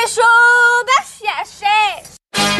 شيش وبس يا قشاش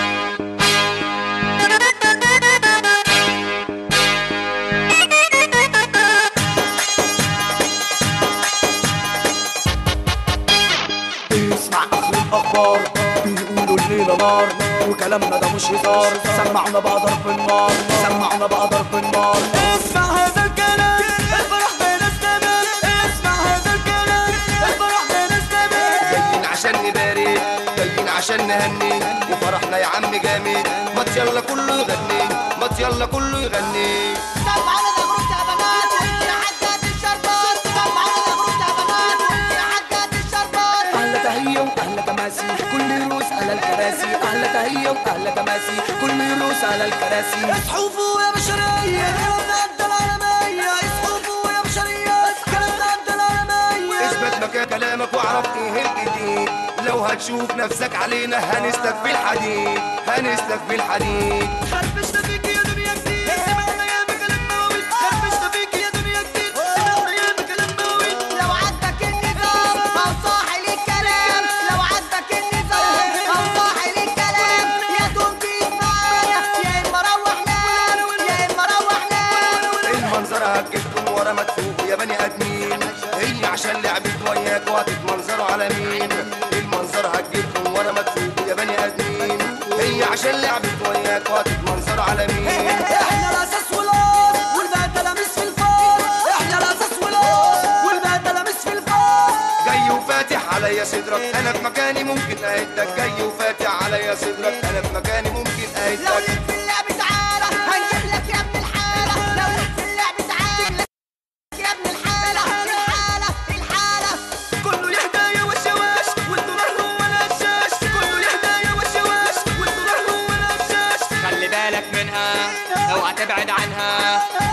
اسمع اخر الاخبار بيقولوا الليله نار وكلامنا ده مش هزار سمعونا بقى ضرب النار سمعونا بقى ضرب النار اسمع هذا الكلام الفرح بنستمر اسمع هذا الكلام الفرح بنستمر جايين عشان نبارك جايين عشان نهني وفرحنا يا عم جامد ما يلا كله يغني ما يلا كله يغني سمعنا مبروك يا بنات وانتي حاجات الشربات سمعنا مبروك يا بنات وانتي حاجات الشربات اهلا تهية واهلا تماسي كل يروس على الكراسي اهلا تهية واهلا تماسي كل يروس على الكراسي اصحوفوا يا بشرية كلامنا انت العالمية اصحوفوا يا بشرية كلامنا انت العالمية اثبت مكان كلامك واعرف ايه الجديد لو هتشوف نفسك علينا هنسلك في الحديد هنسلك في الحديد خربشنا فيك يا دنيا كتير سمعنا يا بكلام مواويل خربشنا فيك يا دنيا كتير سمعنا يا بكلام مواويل لو عجبك النظام او صاحي للكلام لو عجبك النظام او صاحي للكلام يا تنجيز معايا يا اما روح نام يا اما روح نام المنظرة هتجيبكم ورا ما تفوقوا يا بني ادمين هي عشان لعبت وياك وهتتمنظروا على مين المنظرة هتجيبكم ورا ما تفوقوا يا بني ادمين هي عشان لعبت وياك وهتتمنظروا على مين احنا الاساس والاصل والباقي تلاميذ في الفار احنا الاساس والاصل والباقي تلاميذ في الفار جاي وفاتح عليا صدرك انا في مكاني ممكن اهدك جاي وفاتح عليا صدرك انا في مكاني ممكن لو اهدك ليك في اللعب تعالى هنجيب لك يا ابن الحالة لو ليك في اللعب تعالى يا ابن الحالة الحالة الحالة كله يهدى يا وشواش والدولار هو الهشاش كله يهدى يا وشواش والدولار هو الهشاش خلي بالك منها اوعى تبعد عنها